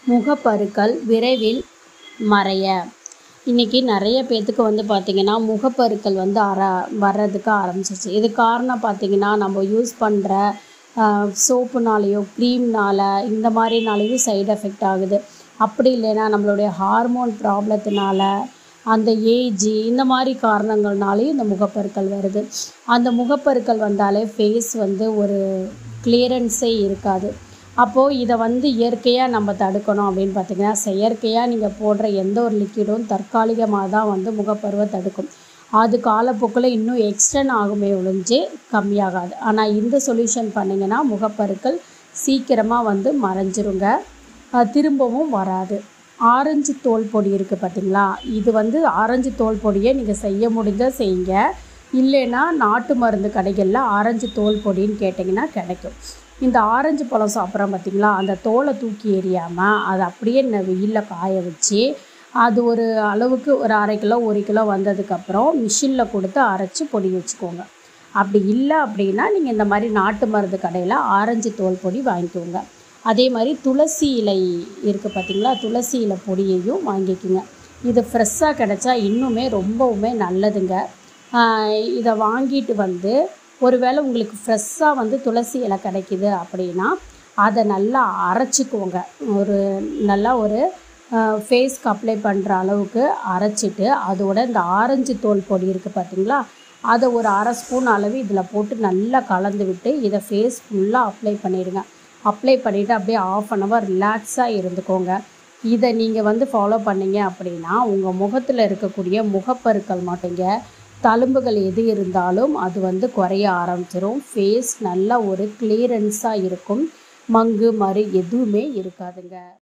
முகப்பருக்கள் விரைவில் மறைய இன்றைக்கி நிறைய பேர்த்துக்கு வந்து பார்த்திங்கன்னா முகப்பருக்கள் வந்து அற வர்றதுக்கு ஆரம்பிச்சிருச்சு இது காரணம் பார்த்திங்கன்னா நம்ம யூஸ் பண்ணுற சோப்புனாலேயோ க்ரீம்னால் இந்த மாதிரினாலேயும் சைடு எஃபெக்ட் ஆகுது அப்படி இல்லைன்னா நம்மளுடைய ஹார்மோன் ப்ராப்ளத்தினால அந்த ஏஜ் இந்த மாதிரி காரணங்கள்னாலேயும் இந்த முகப்பருக்கள் வருது அந்த முகப்பருக்கள் வந்தாலே ஃபேஸ் வந்து ஒரு கிளியரன்ஸே இருக்காது அப்போது இதை வந்து இயற்கையாக நம்ம தடுக்கணும் அப்படின்னு பார்த்திங்கன்னா செயற்கையாக நீங்கள் போடுற எந்த ஒரு லிக்விடும் தற்காலிகமாக தான் வந்து முகப்பருவை தடுக்கும் அது காலப்போக்கில் இன்னும் எக்ஸ்டன் ஆகுமே ஒழிஞ்சு கம்மியாகாது ஆனால் இந்த சொல்யூஷன் பண்ணிங்கன்னா முகப்பருக்கள் சீக்கிரமாக வந்து மறைஞ்சிருங்க அஹ் திரும்பவும் வராது ஆரஞ்சு தோல் பொடி இருக்குது பார்த்தீங்களா இது வந்து ஆரஞ்சு தோல் பொடியை நீங்கள் செய்ய முடிஞ்சால் செய்யுங்க இல்லைன்னா நாட்டு மருந்து கடைகளில் ஆரஞ்சு தோல் பொடின்னு கேட்டிங்கன்னா கிடைக்கும் இந்த ஆரஞ்சு பழம் சாப்பிட்றோம் பார்த்தீங்களா அந்த தோலை தூக்கி எறியாமல் அதை அப்படியே ந வெயிலில் காய வச்சு அது ஒரு அளவுக்கு ஒரு அரை கிலோ ஒரு கிலோ வந்ததுக்கப்புறம் மிஷினில் கொடுத்து அரைச்சி பொடி வச்சுக்கோங்க அப்படி இல்லை அப்படின்னா நீங்கள் இந்த மாதிரி நாட்டு மருந்து கடையில் ஆரஞ்சு தோல் பொடி வாங்கிக்கோங்க அதே மாதிரி துளசி இலை இருக்குது பார்த்தீங்களா துளசி இலை பொடியையும் வாங்கிக்கோங்க இது ஃப்ரெஷ்ஷாக கிடச்சா இன்னுமே ரொம்பவுமே நல்லதுங்க ஆஹ் இதை வாங்கிட்டு வந்து ஒருவேளை உங்களுக்கு ஃப்ரெஷ்ஷாக வந்து துளசி இலை கிடைக்குது அப்படின்னா அதை நல்லா அரைச்சிக்கோங்க ஒரு நல்லா ஒரு ஃபேஸ்க்கு அப்ளை பண்ணுற அளவுக்கு அரைச்சிட்டு அதோட இந்த ஆரஞ்சு தோல் பொடி இருக்குது பார்த்தீங்களா அதை ஒரு அரை ஸ்பூன் அளவு இதில் போட்டு நல்லா கலந்து விட்டு இதை ஃபேஸ் ஃபுல்லாக அப்ளை பண்ணிடுங்க அப்ளை பண்ணிவிட்டு அப்படியே ஆஃப் அன் ஹவர் ரிலாக்ஸாக இருந்துக்கோங்க இதை நீங்கள் வந்து ஃபாலோ பண்ணீங்க அப்படின்னா உங்கள் முகத்தில் இருக்கக்கூடிய முகப்பருக்கள் மாட்டீங்க தழும்புகள் எது இருந்தாலும் அது வந்து குறைய ஆரம்பிச்சிரும் ஃபேஸ் நல்ல ஒரு கிளியரன்ஸாக இருக்கும் மங்கு மறு எதுவுமே இருக்காதுங்க